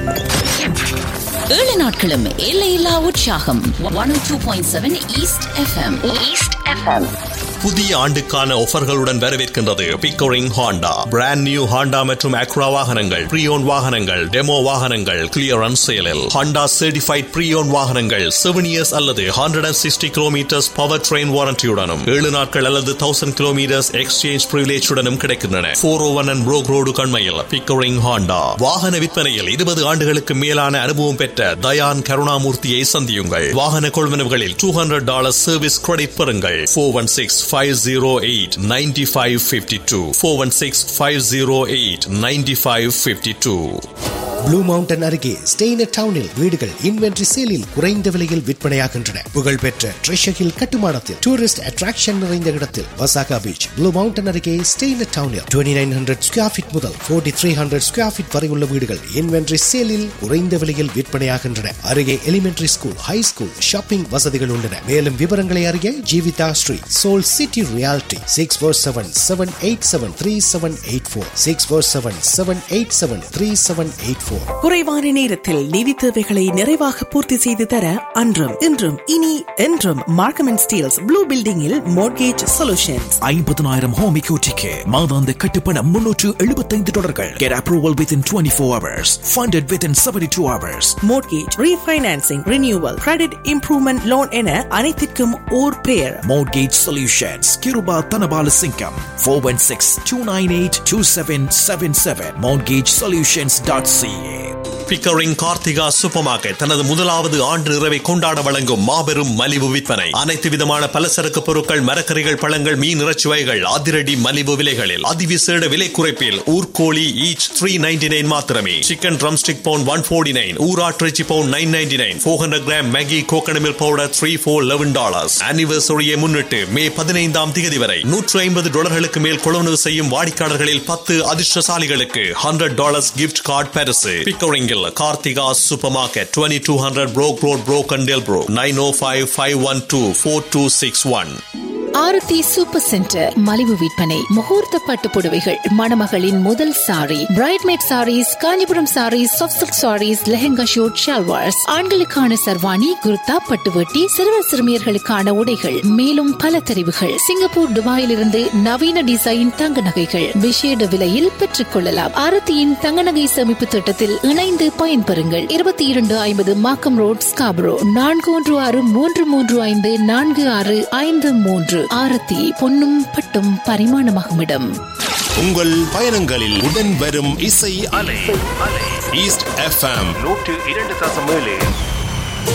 ஏழு நாட்களும் எல்லையில்லா உற்சாகம் one two point seven east FM east FM புதிய ஆண்டுக்கான ஆஃபர்களுடன் வரவேற்கின்றது Pickering Honda brand new Honda மற்றும் அக்ரா வாகனங்கள் ப்ரீயோன் வாகனங்கள் டெமோ வாகனங்கள் கிளியரன்ஸ் சேலில் ஹாண்டா சர்டிஃபைட் ப்ரீயோன் வாகனங்கள் செவன் இயர்ஸ் அல்லது hundred and sixty kilometres power train வாரண்டியுடனும் ஏழு நாட்கள் அல்லது தௌசண்ட் கிலோமீட்டர்ஸ் எக்ஸ்சேஞ்ச் பிரிவிலேஜுடனும் கிடைக்கின்றன four O one and Brock road கண்மையில் பிக்கோரிங் ஹாண்டா வாகன விற்பனையில் இருபது ஆண்டுகளுக்கு மேலான அனுபவம் பெற்ற தயான் கருணாமூர்த்தியை சந்தியுங்கள் வாகன கொள்வனவுகளில் two hundred dollar service credit பெறுங்கள் four one six 508 9552 416 508 9552 Blue Mountain அருகே ஸ்டெய்னர் டவுனில் வீடுகள் இன்வென்ட்ரி சேலில் குறைந்த விலையில் விற்பனையாகின்றன புகழ்பெற்ற ட்ரெஷர் ஹில் கட்டுமானத்தில் டூரிஸ்ட் அட்ராக்ஷன் நிறைந்த இடத்தில் வசாகா பீச் ப்ளூ மவுண்டன் அருகே ஸ்டெய்னர் டவுனில் twenty nine hundred square feet முதல் forty three hundred square feet வரை உள்ள வீடுகள் இன்வென்ட்ரி சேலில் குறைந்த விலையில் விற்பனையாகின்றன அருகே elementary school high school shopping வசதிகள் உள்ளன மேலும் விவரங்களை அறிய Jeevitha Sri soul city realty six four seven seven eight seven three seven eight four six four seven seven eight seven three seven eight four குறைவான நேரத்தில் நிதி தேவைகளை நிறைவாக பூர்த்தி செய்து தர அன்றும் இன்றும் இனி என்றும் மார்க்கம் அண்ட் ஸ்டீல்ஸ் ப்ளூ பில்டிங்கில் மோர்கேஜ் சொல்யூஷன்ஸ் ஐம்பதனாயிரம் ஹோம் எக்யூட்டிக்கு மாதாந்த கட்டுப்பணம் முன்னூற்று எழுபத்தைந்து டாலர்கள் Get approval within 24 hours. Funded within 72 hours. Mortgage refinancing renewal credit improvement loan என அனைத்திற்கும் ஓர் பெயர் Mortgage Solutions. Kiruba Tanabala Singham. 416-298-2777. MortgageSolutions.ca. Pickering Karthika supermarket தனது முதலாவது ஆண்டு இரவை கொண்டாட வழங்கும் மாபெரும் மலிவு விற்பனை அனைத்து விதமான பலசரக்கு பொருட்கள் மரக்கறிகள் பழங்கள் மீன் இறைச்சி வகைகள் அதிரடி மலிவு விலைகளில் அதிவிசேட விலை குறைப்பில் ஊர்கோழி ஈச் த்ரீ நைன்டி நைன் மாத்திரமே chicken drumstick pound one forty nine ஊராட்டிறைச்சி pound nine ninety nine four hundred gram Maggi coconut milk powder three four eleven dollars ஆனிவர்சரியை முன்னிட்டு மே பதினைந்தாம் தேதி வரை நூற்று ஐம்பது டாலர்களுக்கு மேல் கொள்வனவு செய்யும் வாடிக்கையாளர்களில் பத்து அதிர்ஷ்டசாலிகளுக்கு ஹண்ட்ரட் டாலர்ஸ் கிஃப்ட் கார்டு பரிசு பிக்கரிங்கில் Karthika supermarket twenty two hundred Brock road Brock அண்டேல் ப்ரோ nine O five five one two four two six one Aarthi super centre மலிவு விற்பனை முகூர்த்த பட்டு புடவைகள் மணமகளின் முதல் sari bridesmaid saris Kanchipuram saris soft silk saris lehenga suit shalwars ஆண்களுக்கான சர்வாணி குர்தா பட்டுவட்டி சிறுவர் சிறுமியர்களுக்கான உடைகள் மேலும் பல தெரிவுகள் சிங்கப்பூர் துபாயிலிருந்து நவீன டிசைன் தங்க நகைகள் விசேட விலையில் பெற்றுக் கொள்ளலாம் ஆரத்தியின் தங்க நகை சேமிப்பு திட்டத்தில் இணைந்து பயன்பெறுங்கள் இருபத்தி இரண்டு ஐம்பது மாக்கம் ரோட் ஸ்காபரோ நான்கு ஒன்று ஆறு மூன்று மூன்று ஐந்து நான்கு ஆறு ஐந்து மூன்று ஆரத்தி பொன்னும் பட்டும் பரிமாணமாகும் இடம் உங்கள் பயணங்களில் உடன் வரும் இசை அலை ஈஸ்ட் எஃப்எம் நூற்று இரண்டு தசம் ஏழு